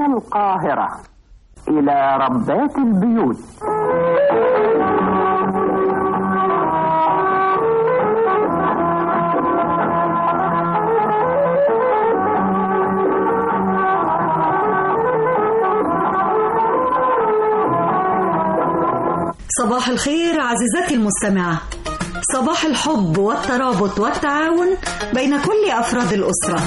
القاهرة إلى ربات البيوت صباح الخير عزيزتي المستمعة صباح الحب والترابط والتعاون بين كل أفراد الأسرة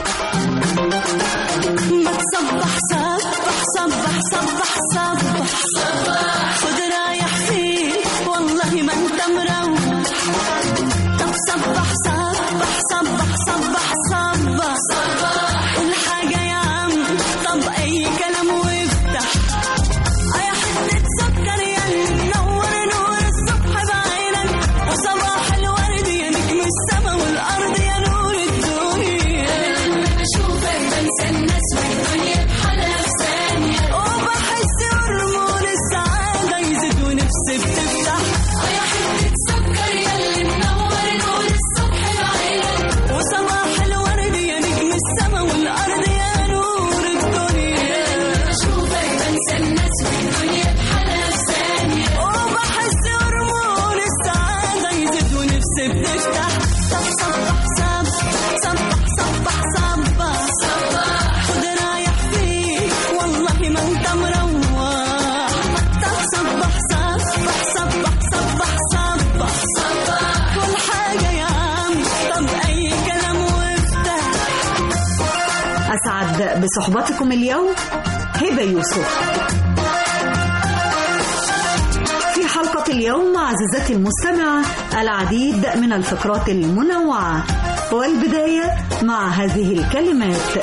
ما تصبح صبح صبح صبح صبح صبح خد رايح فين والله ما انت مروح طب صبح صبح صبح صبح صبح صبح قول حاجة يا عم طب أي كلام وافتح يا حتة سكر يا منور نور الصبح بعينك وصباح الورد يا نجم السما والأرض يا نور الدنيا بشوفك بنسى الناس والدنيا بحالها في ثانية وبحس هرمون السعادة يزيد ونفسي بتفتح يا حتة سكر يا منور نور الصبح بعينك وصباح الورد يا نجم السما والأرض يا نور الدنيا بشوفك بنسى الناس والدنيا بحالها في ثانية وبحس هرمون السعادة يزيد ونفسي بتفتح طب صبح صبح صبح صبح صبح صبح خد رايح فيك والله ما انت مروح طب صبح صبح صبح صبح صبح صبح كل حاجة يا عم طب أي كلام وافتح أسعد بصحبتكم اليوم هبة يوسف في حلقة اليوم عزيزتي المستمعة العديد من الفقرات المنوعة والبداية مع هذه الكلمات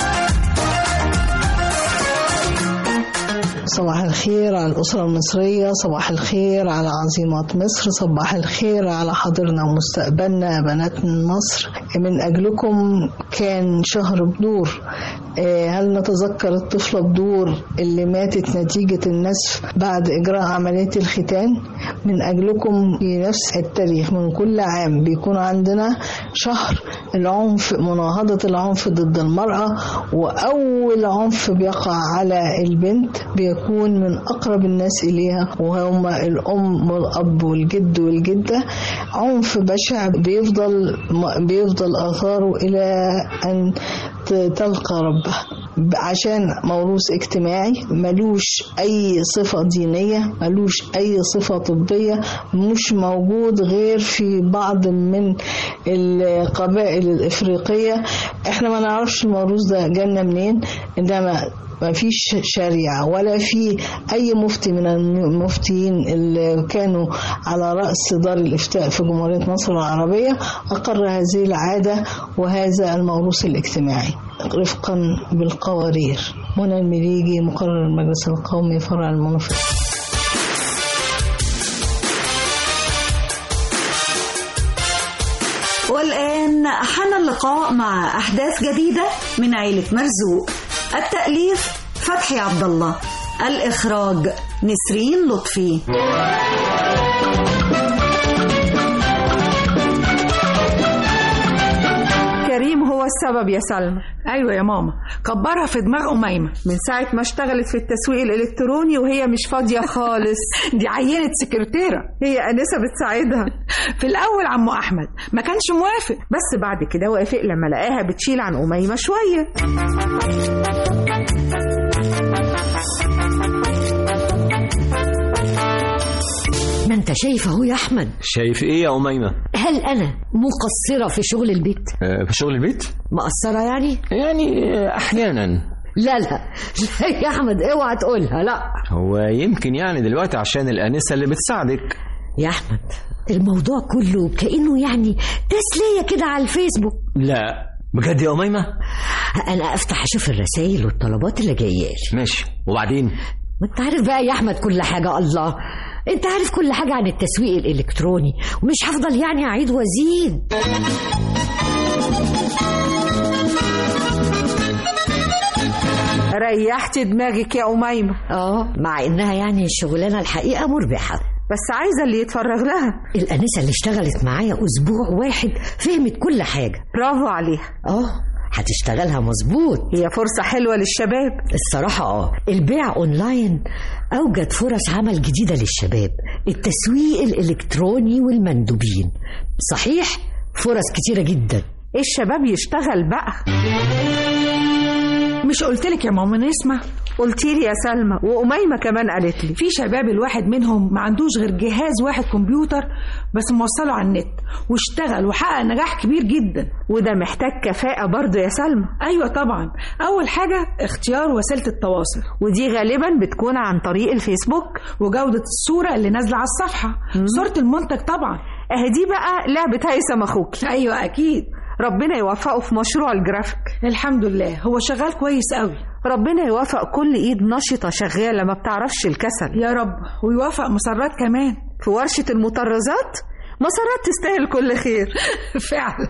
صباح الخير على الأسرة المصرية صباح الخير على عظيمات مصر صباح الخير على حاضرنا ومستقبلنا بنات من مصر من أجلكم كان شهر بدور آه، هل نتذكر الطفلة بدور اللي ماتت نتيجة النسف بعد إجراء عملية الختان من أجلكم في نفس التاريخ من كل عام بيكون عندنا شهر العنف مناهضة العنف ضد المرأة وأول عنف بيقع على البنت بيكون من أقرب الناس إليها وهم الأم والأب والجد والجدة عنف بشع بيفضل بيفضل آثاره إلى أن ت- تلقى ربها عشان موروث اجتماعي ملوش أي صفة دينية ملوش أي صفة طبية مش موجود غير في بعض من القبائل الإفريقية احنا ما نعرفش الموروث ده جالنا منين إنما ما فيش شريعة ولا في أي مفتي من المفتيين اللي كانوا على رأس دار الإفتاء في جمهورية مصر العربية أقر هذه العادة وهذا الموروث الاجتماعي رفقا بالقوارير منى المليجي مقرر المجلس القومي فرع المنوفية والآن حان اللقاء مع أحداث جديدة من عيلة مرزوق التأليف فتحي عبد الله الإخراج نسرين لطفي كريم هو السبب يا سلمى ايوه يا ماما كبرها في دماغ اميمه من ساعة ما اشتغلت في التسويق الإلكتروني وهي مش فاضية خالص دي عينه سكرتيره هي أنسة بتساعدها في الاول عمو احمد ما كانش موافق بس بعد كده وافق لما لقاها بتشيل عن أميمة شوية ما انت شايف اهو يا احمد شايف ايه يا أميمة؟ هل انا مقصره في شغل البيت آه، في شغل البيت؟ مقصره يعني يعني آه، أحيانا لا لا لا يا احمد اوعى تقولها لا هو يمكن يعني دلوقتي عشان الآنسة اللي بتساعدك يا احمد الموضوع كله كانه يعني تسليه كده على الفيسبوك لا بجد يا أميمة؟ انا افتح اشوف الرسائل والطلبات اللي جايه لي ماشي وبعدين؟ ما انت عارف بقى يا احمد كل حاجه الله انت عارف كل حاجه عن التسويق الالكتروني ومش هفضل يعني اعيد وازيد ريحتي دماغك يا أميمة اه مع انها يعني الشغلانه الحقيقه مربحه بس عايزة اللي يتفرغ لها الانسه اللي اشتغلت معايا اسبوع واحد فهمت كل حاجه برافو عليها اه هتشتغلها مظبوط هي فرصة حلوة للشباب الصراحة اه البيع اونلاين اوجد فرص عمل جديدة للشباب التسويق الالكتروني والمندوبين صحيح فرص كتيرة جدا الشباب يشتغل بقى مش قلت لك يا ماما نسمع قلتي لي يا سلمى وأميمة كمان قالت لي في شباب الواحد منهم ما عندوش غير جهاز واحد كمبيوتر بس موصله على النت واشتغل وحقق نجاح كبير جدا وده محتاج كفاءة برضو يا سلمى ايوه طبعا اول حاجه اختيار وسيله التواصل ودي غالبا بتكون عن طريق الفيسبوك وجوده الصوره اللي نازله على الصفحه صوره المنتج طبعا اهي دي بقى لعبة هيثم اخوك ايوه اكيد ربنا يوفقه في مشروع الجرافيك الحمد لله هو شغال كويس قوي ربنا يوفق كل ايد نشطة شغالة ما بتعرفش الكسل يا رب ويوفق مسرات كمان في ورشة المطرزات مسارات تستاهل كل خير فعلا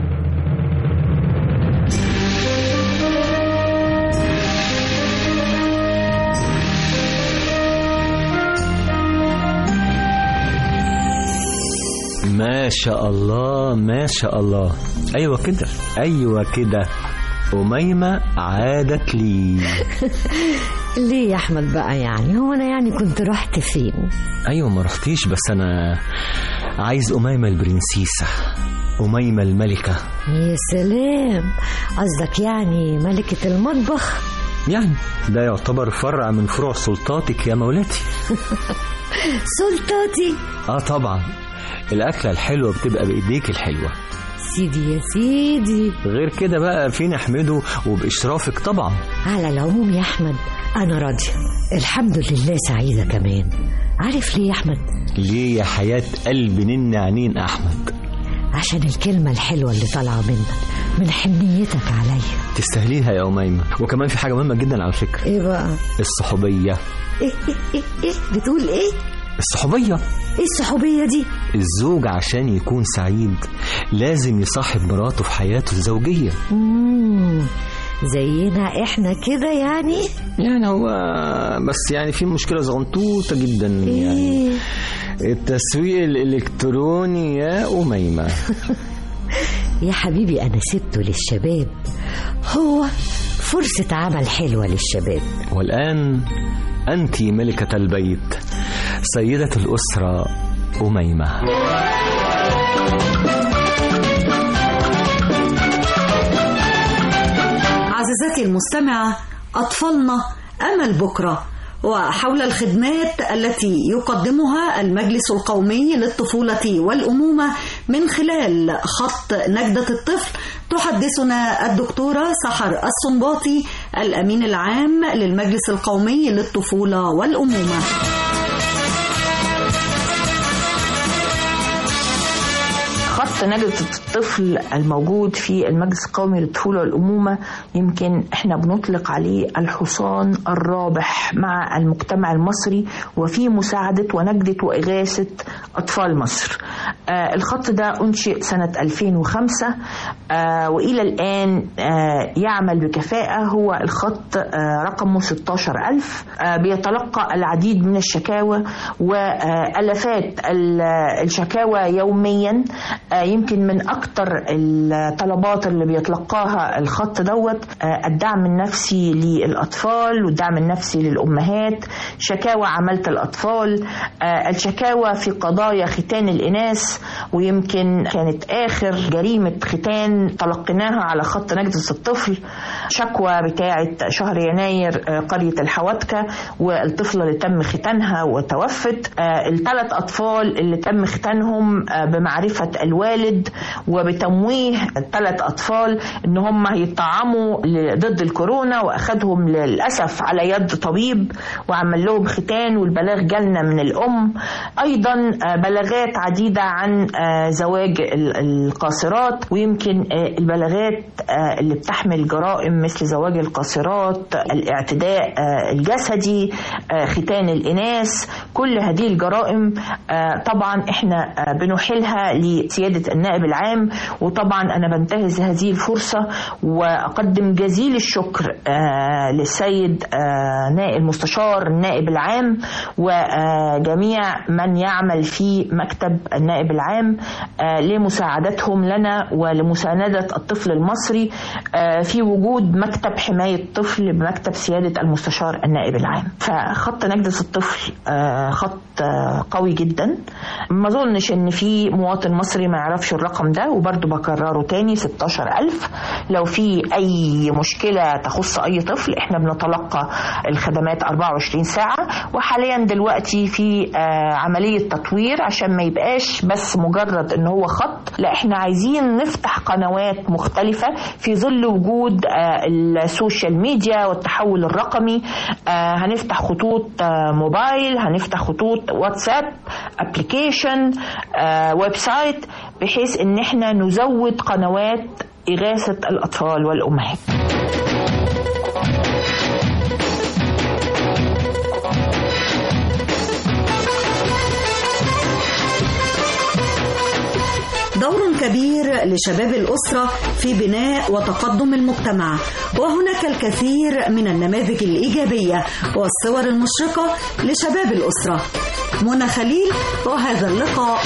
ما شاء الله ما شاء الله ايوه كده ايوه كده أميمة عادت لي ليه يا احمد بقى يعني هو انا يعني كنت رحت فين أيوة ما رحتيش بس أنا عايز أميمة البرنسيسة أميمة الملكة يا سلام قصدك يعني ملكة المطبخ يعني ده يعتبر فرع من فروع سلطاتك يا مولاتي سلطاتي اه طبعا الأكلة الحلوة بتبقى بإيديك الحلوة سيدي يا سيدي غير كده بقى في نحمده وبإشرافك طبعا على العموم يا احمد انا راضيه الحمد لله سعيده كمان عارف ليه يا احمد ليه يا حياة قلب نن عنين أحمد عشان الكلمه الحلوه اللي طالعه منك من حنيتك عليا تستاهليها يا أميمة وكمان في حاجة مهمة جدا على فكرة ايه بقى الصحوبية ايه ايه ايه, إيه؟ بتقول ايه الصحوبية ايه الصحوبيه دي الزوج عشان يكون سعيد لازم يصاحب مراته في حياته الزوجية مم. زينا احنا كده يعني يعني هو بس يعني في مشكلة صغنطوطة جدا يعني ايه التسويق الإلكتروني يا أميمة يا حبيبي انا سبته للشباب هو فرصه عمل حلوه للشباب والآن أنت ملكة البيت سيدة الأسرة أميمة عزيزتي المستمعة أطفالنا أمل بكرة وحول الخدمات التي يقدمها المجلس القومي للطفولة والأمومة من خلال خط نجدة الطفل تحدثنا الدكتورة سحر الصنباطي الأمين العام للمجلس القومي للطفولة والأمومة خط نجدة الطفل الموجود في المجلس القومي للطفولة والأمومة يمكن احنا بنطلق عليه الحصان الرابح مع المجتمع المصري وفي مساعدة ونجدة وإغاثة أطفال مصر آه الخط ده أنشئ سنة 2005 آه وإلى الآن آه يعمل بكفاءة هو الخط آه رقمه 16000 آه بيتلقى العديد من الشكاوى وألفات ال- الشكاوى يوميا آه يمكن من أكتر الطلبات اللي بيتلقاها الخط دوت آه الدعم النفسي للأطفال والدعم النفسي للأمهات شكاوى عمالة الأطفال آه الشكاوى في قضايا ختان الإناث ويمكن كانت آخر جريمة ختان تلقيناها على خط نجدة الطفل شكوى بتاعة شهر يناير آه، قرية الحواتكة والطفلة اللي تم ختانها وتوفت آه، الثلاث أطفال اللي تم ختانهم آه، بمعرفة الوالد وبتمويه الثلاث أطفال إن هم يطعموا ل- ضد الكورونا وأخدهم للأسف على يد طبيب وعمل لهم ختان والبلاغ جالنا من الأم أيضا آه، بلاغات عديدة عن آه، زواج ال- القاصرات ويمكن آه، البلاغات آه، اللي بتحمل جرائم مثل زواج القاصرات الاعتداء آه، الجسدي آه، ختان الإناث كل هذه الجرائم آه، طبعا احنا آه، بنحيلها لسيادة سيادة النائب العام وطبعا أنا بنتهز هذه الفرصة وأقدم جزيل الشكر آه، للسيد آه، نائب المستشار النائب العام وجميع من يعمل في مكتب النائب العام آه، لمساعدتهم لنا ولمساندة الطفل المصري آه، في وجود مكتب حماية الطفل بمكتب سيادة المستشار النائب العام فخط نجدة الطفل آه، خط آه، قوي جدا ما اظنش ان في مواطن مصري ما يعرفش الرقم ده وبرضه بكرره تاني 16000 لو في اي مشكله تخص اي طفل احنا بنتلقى الخدمات 24 ساعه وحاليا دلوقتي في آه، عمليه تطوير عشان ما يبقاش بس مجرد ان هو خط لا احنا عايزين نفتح قنوات مختلفه في ظل وجود آه، السوشيال ميديا والتحول الرقمي آه، هنفتح خطوط آه، موبايل هنفتح خطوط واتساب ابلكيشن ويب سايت بحيث ان احنا نزود قنوات إغاثة الأطفال والأمهات دور كبير لشباب الأسرة في بناء وتقدم المجتمع وهناك الكثير من النماذج الإيجابية والصور المشرقة لشباب الأسرة منى خليل وهذا اللقاء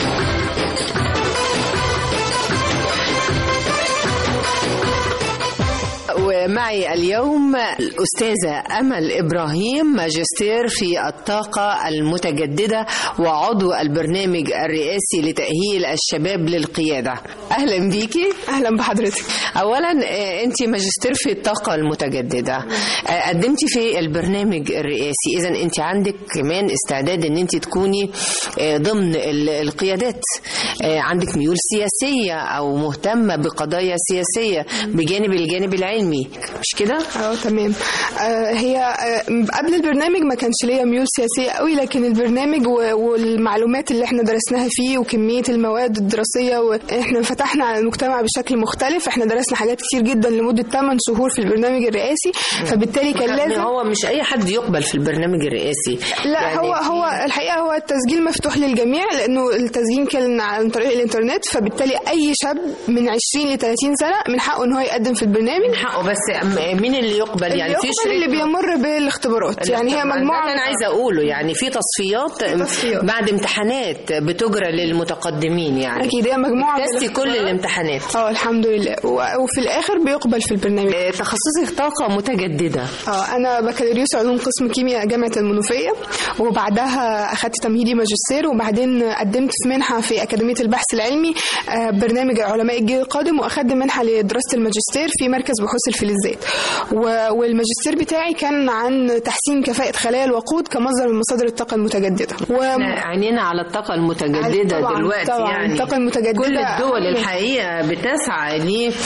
ومعي اليوم الأستاذة أمل إبراهيم ماجستير في الطاقة المتجددة وعضو البرنامج الرئاسي لتأهيل الشباب للقيادة أهلا بيكي اهلا بحضرتك أولا آه، أنت ماجستير في الطاقة المتجددة آه، قدمتي في البرنامج الرئاسي إذا أنت عندك كمان استعداد أن أنت تكوني آه، ضمن ال- القيادات آه، عندك ميول سياسية أو مهتمة بقضايا سياسية بجانب الجانب العلمي مش كده؟ اه تمام آه هي آه قبل البرنامج ما كانش ليا ميول سياسيه قوي لكن البرنامج و- والمعلومات اللي احنا درسناها فيه وكميه المواد الدراسيه واحنا فتحنا على المجتمع بشكل مختلف احنا درسنا حاجات كتير جدا لمده 8 شهور في البرنامج الرئاسي فبالتالي كان يعني لازم هو مش اي حد يقبل في البرنامج الرئاسي لا يعني هو في- هو الحقيقه هو التسجيل مفتوح للجميع لانه التسجيل كان عن طريق الانترنت فبالتالي اي شاب من 20 ل 30 سنه من حقه ان هو يقدم في البرنامج من حقه بس أم- مين اللي يقبل اللي يعني في يقبل شريك اللي بيمر بالاختبارات يعني هي الاختبارات. مجموعه ده اللي انا عايزه اقوله يعني في تصفيات, تصفيات. بعد امتحانات بتجرى للمتقدمين يعني اكيد هي مجموعه من تستي كل الاختبارات. الامتحانات اه الحمد لله و- وفي الاخر بيقبل في البرنامج آه، تخصصك طاقه متجدده اه انا بكالوريوس علوم قسم كيمياء جامعه المنوفيه وبعدها اخدت تمهيدي ماجستير وبعدين قدمت في منحه في اكاديميه البحث العلمي آه، برنامج علماء الجيل القادم واخدت منحه لدراسه الماجستير في مركز بحوث الفلزات و- والماجستير بتاعي كان عن تحسين كفاءه خلايا الوقود كمصدر من مصادر الطاقه المتجدده و... احنا عينينا على الطاقة المتجددة طبعاً، دلوقتي طبعاً، يعني الطاقة المتجددة كل الدول أهم. الحقيقة بتسعى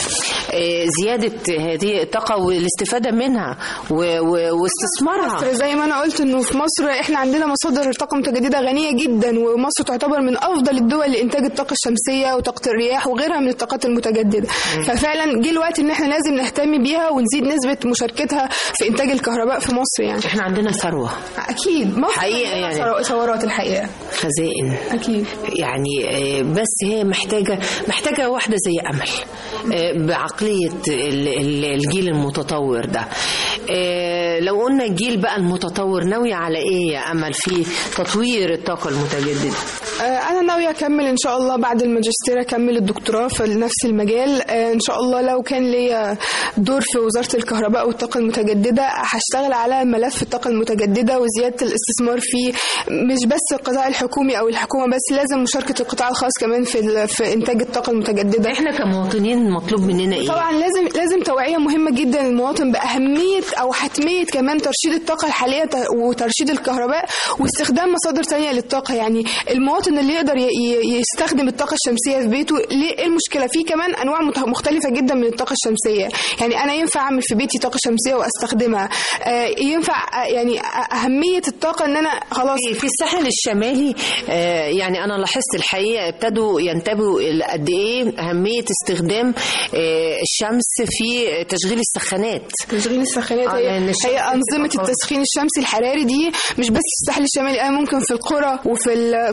لزيادة هذه الطاقة والاستفادة منها و- و- واستثمارها مصر زي ما انا قلت انه في مصر احنا عندنا مصادر طاقه متجدده غنيه جدا ومصر تعتبر من افضل الدول لانتاج الطاقه الشمسيه وطاقه الرياح وغيرها من الطاقات المتجدده ففعلا جه الوقت ان احنا لازم نهتم بيها ونزيد نسبه مشاركتها في انتاج الكهرباء في مصر يعني احنا عندنا ثروة اكيد مصر حقيقة عندنا يعني. ثرو- ثورات الحقيقه خزائن اكيد يعني آه، بس هي محتاجة محتاجة واحدة زي أمل آه، بعقلية ال- ال- الجيل المتطور ده آه، لو قلنا الجيل بقى المتطور ناوية على إيه يا أمل في تطوير الطاقة المتجددة آه، انا ناويه اكمل ان شاء الله بعد الماجستير اكمل الدكتوراه في نفس المجال آه، ان شاء الله لو كان ليا دور في وزاره الكهرباء والطاقه المتجدده هشتغل على ملف الطاقه المتجدده وزياده الاستثمار فيه مش بس القطاع الحكومي او الحكومه بس لازم مشاركه القطاع الخاص كمان في ال- في انتاج الطاقه المتجدده احنا كمواطنين مطلوب مننا ايه طبعا لازم لازم توعيه مهمه جدا للمواطن باهميه او حتميه كمان ترشيد الطاقه الحاليه ت- وترشيد الكهرباء واستخدام مصادر ثانيه للطاقه يعني المواطن اللي يقدر ي- ي- يستخدم الطاقه الشمسيه في بيته ليه ايه المشكله في كمان انواع مت- مختلفه جدا من الطاقه الشمسيه يعني انا ينفع اعمل في بيتي طاقه شمسيه واستخدمها آه، ينفع آه، يعني أ- اهميه الطاقه ان انا خلاص في الساحل الشمالي آه، يعني انا لاحظت الحقيقه ابتدوا ينتبهوا ال- قد ايه اهميه استخدام آه، الشمس في تشغيل السخانات تشغيل السخانات آه، هي, لأن الشمس هي أنظمة بتبقى- التسخين الشمسي الحراري دي مش بس في الساحل الشمالي آه، ممكن في القرى وفي ال- في الريف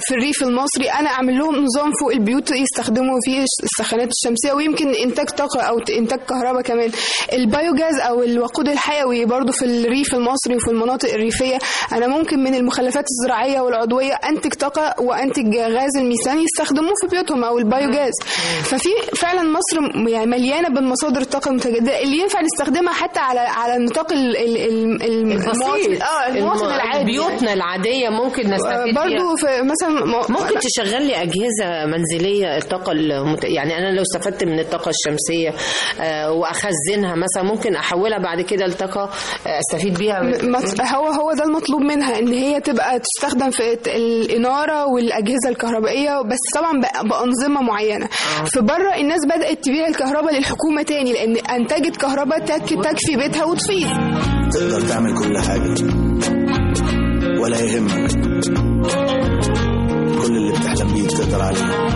المصري انا اعمل لهم نظام فوق البيوت يستخدموا فيه السخانات الشمسيه ويمكن انتاج طاقه او انتاج كهرباء كمان البيوجاز او الوقود الحيوي برضو في الريف المصري وفي المناطق الريفيه انا ممكن من المخلفات الزراعيه والعضويه انتج طاقه وانتج غاز الميثان يستخدموه في بيوتهم او البيوجاز ففي فعلا مصر م- يعني مليانه بالمصادر الطاقه المتجدده اللي ينفع نستخدمها حتى على على النطاق ال- ال- ال- ال- المواطن البسيط اه المواطن الم- العادي بيوتنا العادية ممكن نستفيد برضو فيها. في مثلا م- ممكن تشغل لي أجهزة منزلية الطاقة المت... يعني أنا لو استفدت من الطاقة الشمسية آه، وأخزنها مثلا ممكن أحولها بعد كده لطاقة آه، أستفيد بيها مت- هو هو ده المطلوب منها ان هي تبقى تستخدم في الت- الاناره والاجهزه الكهربائيه بس طبعا بأ- بانظمه معينه في بره الناس بدات تبيع الكهرباء للحكومه تاني لان انتجت كهرباء تك تكفي بيتها وتفيض تقدر تعمل كل حاجة ولا يهمك كل اللي بتحلم بيه تقدر عليه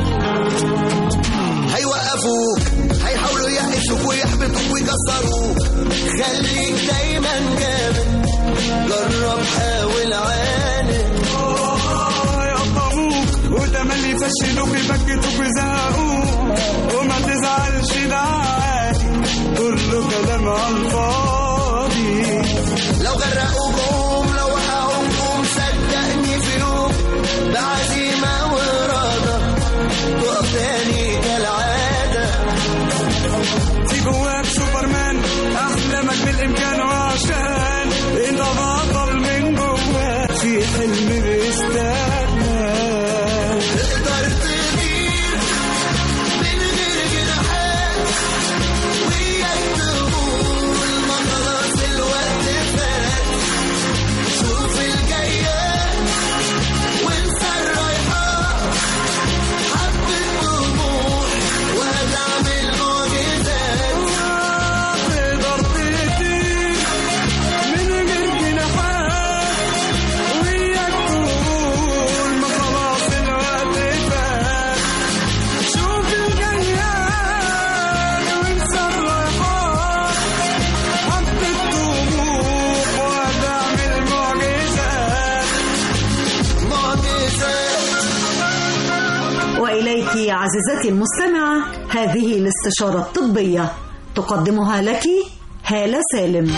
هيوقفوك هيحاولوا يقفشوك ويحبطوك ويكسروك خليك دايما جامد جرب حاول عاند هيقطعوك وتملي يفشلوك يبكتوك ويزهقوك وما تزعلش ده عادي كله كلام على الفاضي لو غرقوكم لو وقعوكم صدقني في يوم بعزيمة وإرادة تقف تاني كالعادة في جواك سوبرمان احلامك بالامكان وعشان انت بطل من جواك في حلم بيستناك تقدر تطير من غير جناحات وياك تقول ما خلاص الوقت فات شوف الجايات وانسى الرايحات حبة طموح وهتعمل معجزات تقدر تطير من غير جناحات وياك تقول ما خلاص الوقت فات شوف الجياد وانسى الرايحات حبة طموح وهتعمل معجزات معجزات وإليك عزيزتي المستمعة هذه الاستشارة الطبية تقدمها لك هالة سالم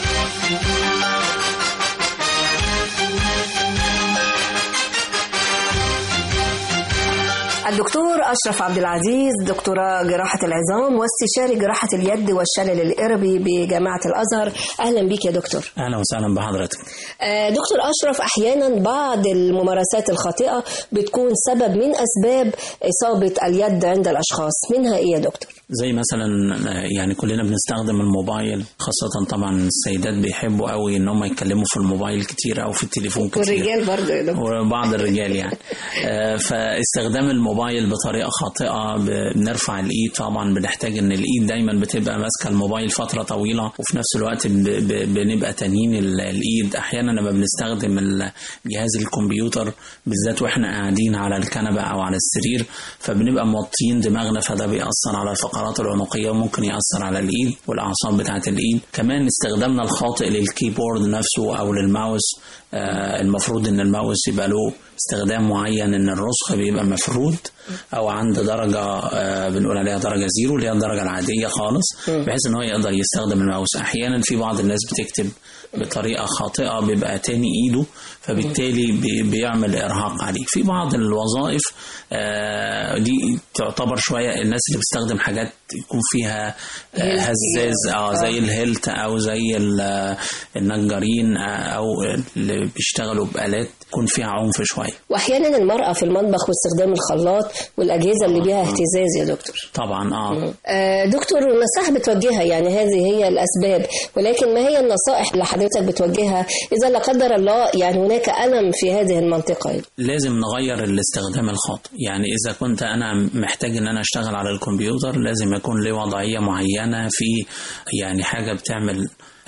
الدكتور أشرف عبد العزيز دكتوراه جراحة العظام واستشاري جراحة اليد والشلل الإربي بجامعة الأزهر أهلا بك يا دكتور اهلا وسهلا بحضرتك آه، دكتور أشرف أحيانا بعض الممارسات الخاطئة بتكون سبب من أسباب إصابة اليد عند الأشخاص منها إيه يا دكتور؟ زي مثلا آه، يعني كلنا بنستخدم الموبايل خاصة طبعا السيدات بيحبوا قوي ان هم يتكلموا في الموبايل كتير او في التليفون كتير والرجال برضه يا دكتور وبعض الرجال يعني آه، فاستخدام الموبايل بطريقة خاطئة ب- بنرفع الإيد طبعا بنحتاج إن الإيد دايما بتبقى ماسكة الموبايل فترة طويلة وفي نفس الوقت ب- ب- بنبقى تانيين ال- الإيد أحيانا لما بنستخدم ال- جهاز الكمبيوتر بالذات وإحنا قاعدين على الكنبة أو على السرير فبنبقى موطيين دماغنا فده بيأثر على الفقرات العنقية وممكن يأثر على الإيد والأعصاب بتاعة الإيد كمان استخدامنا الخاطئ للكيبورد نفسه أو للماوس آه، المفروض إن الماوس يبقى له استخدام معين ان الرسخ بيبقى مفرود او عند درجه آه، بنقول عليها درجه زيرو اللي هي الدرجه العاديه خالص بحيث ان هو يقدر يستخدم الماوس احيانا في بعض الناس بتكتب بطريقه خاطئه بيبقى تاني ايده فبالتالي بي- بيعمل ارهاق عليه في بعض الوظائف آه، دي تعتبر شويه الناس اللي بتستخدم حاجات يكون فيها آه، هيلت هزاز اه زي الهيلت او زي ال- النجارين آه، او اللي بيشتغلوا بآلات يكون فيها عنف شويه وأحيانا المرأة في المطبخ واستخدام الخلاط والأجهزة اللي بيها اهتزاز يا دكتور طبعا اه آه، دكتور النصائح بتوجهها يعني هذه هي الأسباب ولكن ما هي النصائح اللي حضرتك بتوجهها إذا لا قدر الله يعني هناك ألم في هذه المنطقة لازم نغير الاستخدام الخاطئ يعني اذا كنت انا محتاج ان انا اشتغل على الكمبيوتر لازم يكون لي وضعيه معينه في يعني حاجه بتعمل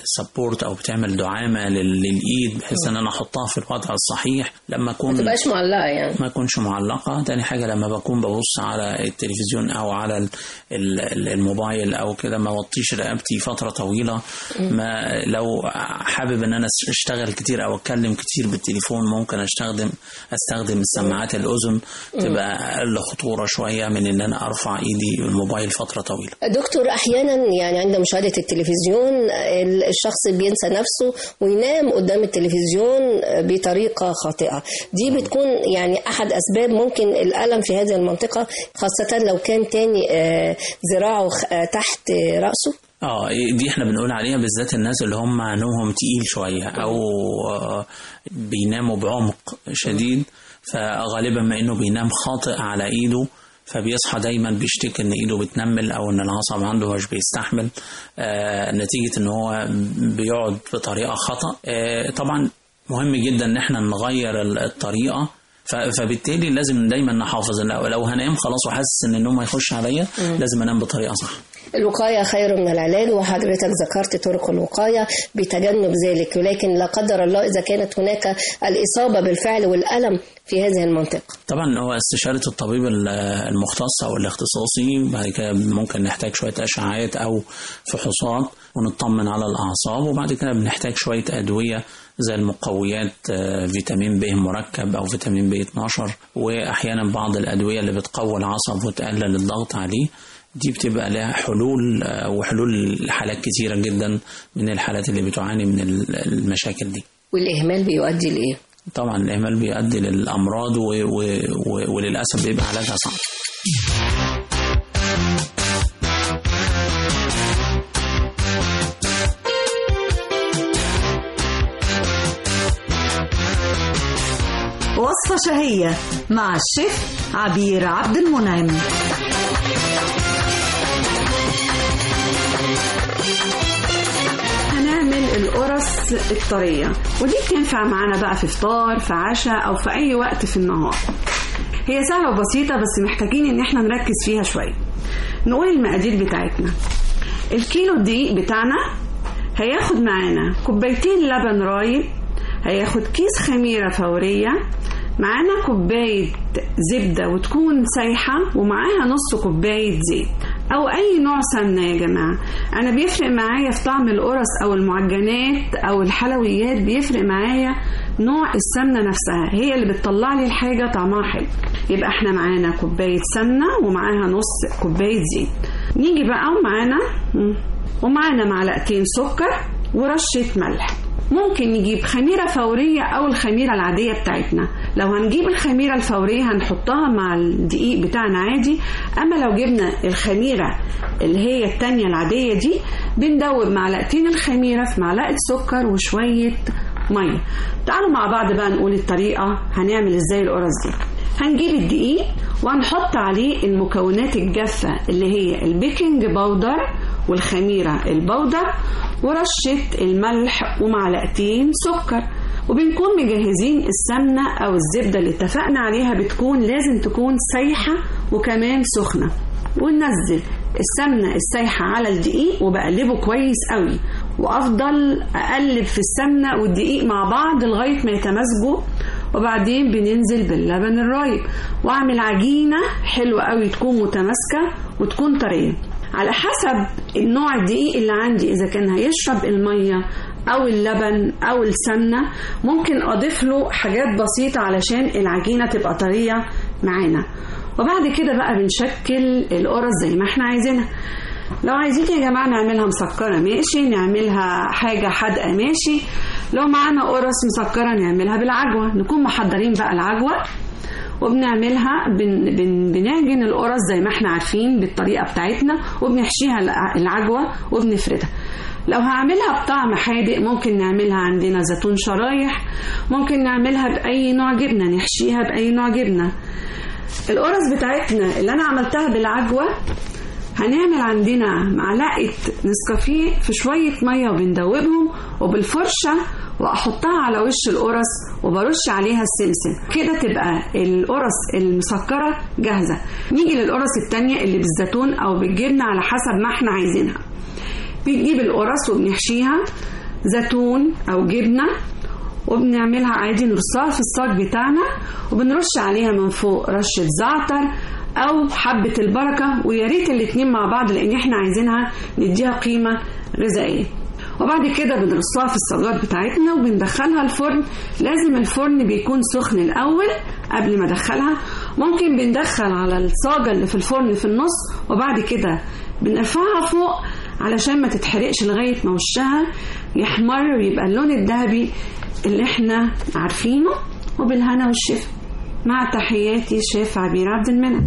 سبورت او بتعمل دعامه لل- للايد بحيث ان انا احطها في الوضع الصحيح لما اكون ما تبقاش معلقه يعني ما اكونش معلقه تاني حاجه لما بكون ببص على التلفزيون او على ال- ال- الموبايل او كده ما وطيش رقبتي فتره طويله ما لو حابب ان انا اشتغل كتير او اتكلم كتير بالتليفون ممكن استخدم استخدم السماعات الاذن تبقى اقل خطوره شويه من ان انا ارفع ايدي الموبايل فتره طويله دكتور احيانا يعني عند مشاهده التلفزيون ال- الشخص بينسى نفسه وينام قدام التلفزيون بطريقه خاطئه دي بتكون يعني احد اسباب ممكن الالم في هذه المنطقه خاصه لو كان تاني آه، ذراعه خ- آه، تحت راسه اه دي احنا بنقول عليها بالذات الناس اللي هم نومهم تقيل شويه او آه، بيناموا بعمق شديد فغالبا ما انه بينام خاطئ على ايده فبيصحى دايما بيشتكي ان ايده بتنمل او ان العصب عنده مش بيستحمل آه نتيجه ان هو بيقعد بطريقه خطا آه طبعا مهم جدا ان احنا نغير ال- الطريقه ف- فبالتالي لازم دايما نحافظ إن لو لو هنام خلاص وحاسس ان النوم هيخش عليا مم. لازم انام بطريقه صح الوقاية خير من العلاج وحضرتك ذكرت طرق الوقاية بتجنب ذلك ولكن لا قدر الله إذا كانت هناك الإصابة بالفعل والألم في هذه المنطقة طبعا هو استشارة الطبيب ال- المختص أو الاختصاصي بعد كده ممكن نحتاج شوية أشعاعات أو فحوصات ونطمن على الأعصاب وبعد كده بنحتاج شوية أدوية زي المقويات آه، فيتامين ب مركب أو فيتامين ب 12 وأحيانا بعض الأدوية اللي بتقوي العصب وتقلل الضغط عليه دي بتبقى لها حلول آه، وحلول لحالات كتيرة جدا من الحالات اللي بتعاني من ال- المشاكل دي والإهمال بيؤدي لإيه؟ طبعا الإهمال بيؤدي للأمراض و... و... و... وللأسف بيبقى علاجها صعب وصفة شهية مع الشيف عبير عبد المنعم هنعمل القرص الطرية ودي بتنفع معانا بقى في فطار في عشاء أو في أي وقت في النهار هي سهلة وبسيطة بس محتاجين إن احنا نركز فيها شوية نقول المقادير بتاعتنا الكيلو الدقيق بتاعنا هياخد معانا كوبايتين لبن رايب هياخد كيس خميرة فورية معانا كوباية زبدة وتكون سايحة ومعاها نص كوباية زيت أو أي نوع سمنة يا جماعة أنا بيفرق معايا في طعم القرص أو المعجنات أو الحلويات بيفرق معايا نوع السمنة نفسها هي اللي بتطلع لي الحاجة طعمها حلو يبقى احنا معانا كوباية سمنة ومعاها نص كوباية زيت نيجي بقى ومعانا ومعانا معلقتين سكر ورشة ملح ممكن نجيب خميرة فورية أو الخميرة العادية بتاعتنا لو هنجيب الخميرة الفورية هنحطها مع الدقيق بتاعنا عادي أما لو جبنا الخميرة اللي هي التانية العادية دي بندوب معلقتين الخميرة في معلقة سكر وشوية مية تعالوا مع بعض بقى نقول الطريقة هنعمل ازاي القرص دي هنجيب الدقيق وهنحط عليه المكونات الجافة اللي هي البيكنج باودر والخميرة البودر ورشة الملح ومعلقتين سكر وبنكون مجهزين السمنة أو الزبدة اللي اتفقنا عليها بتكون لازم تكون سايحة وكمان سخنة وننزل السمنة السايحة على الدقيق وبقلبه كويس قوي وأفضل أقلب في السمنة والدقيق مع بعض لغاية ما يتمازجوا وبعدين بننزل باللبن الرايب واعمل عجينة حلوة قوي تكون متماسكة وتكون طرية على حسب النوع الدقيق اللي عندي إذا كان هيشرب المية أو اللبن أو السمنة ممكن أضيف له حاجات بسيطة علشان العجينة تبقى طرية معانا وبعد كده بقى بنشكل القرص زي ما احنا عايزينها لو عايزين يا جماعة نعملها مسكرة ماشي نعملها حاجة حادقة ماشي لو معانا قرص مسكرة نعملها بالعجوة نكون محضرين بقى العجوة وبنعملها بن بن بنعجن القرص زي ما احنا عارفين بالطريقة بتاعتنا وبنحشيها الع- العجوة وبنفردها لو هعملها بطعم حادق ممكن نعملها عندنا زيتون شرايح ممكن نعملها بأي نوع جبنة نحشيها بأي نوع جبنة القرص بتاعتنا اللي أنا عملتها بالعجوة هنعمل عندنا معلقة نسكافيه في شوية مية وبندوبهم وبالفرشة وأحطها على وش القرص وبرش عليها السمسم كده تبقى القرص المسكرة جاهزة نيجي للقرص التانية اللي بالزيتون أو بالجبنة على حسب ما احنا عايزينها بنجيب القرص وبنحشيها زيتون او جبنه وبنعملها عادي نرصها في الصاج بتاعنا وبنرش عليها من فوق رشه زعتر او حبه البركه ويا ريت الاتنين مع بعض لان احنا عايزينها نديها قيمه غذائيه وبعد كده بنرصها في الصاجات بتاعتنا وبندخلها الفرن لازم الفرن بيكون سخن الاول قبل ما ادخلها ممكن بندخل على الصاجه اللي في الفرن في النص وبعد كده بنرفعها فوق علشان ما تتحرقش لغايه ما وشها يحمر ويبقى اللون الذهبي اللي احنا عارفينه وبالهنا والشفا مع تحياتي شيف عبير عبد المنعم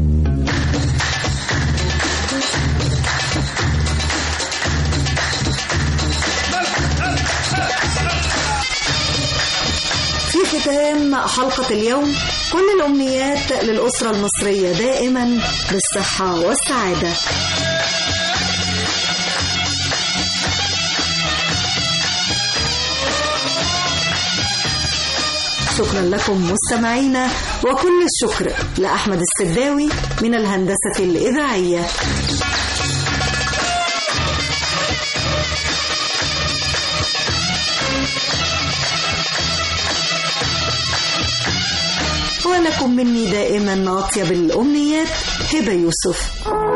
في ختام حلقة اليوم كل الأمنيات للأسرة المصرية دائما بالصحة والسعادة شكرا لكم مستمعينا وكل الشكر لأحمد السداوي من الهندسة الإذاعية ولكم مني دائما أطيب الأمنيات هبة يوسف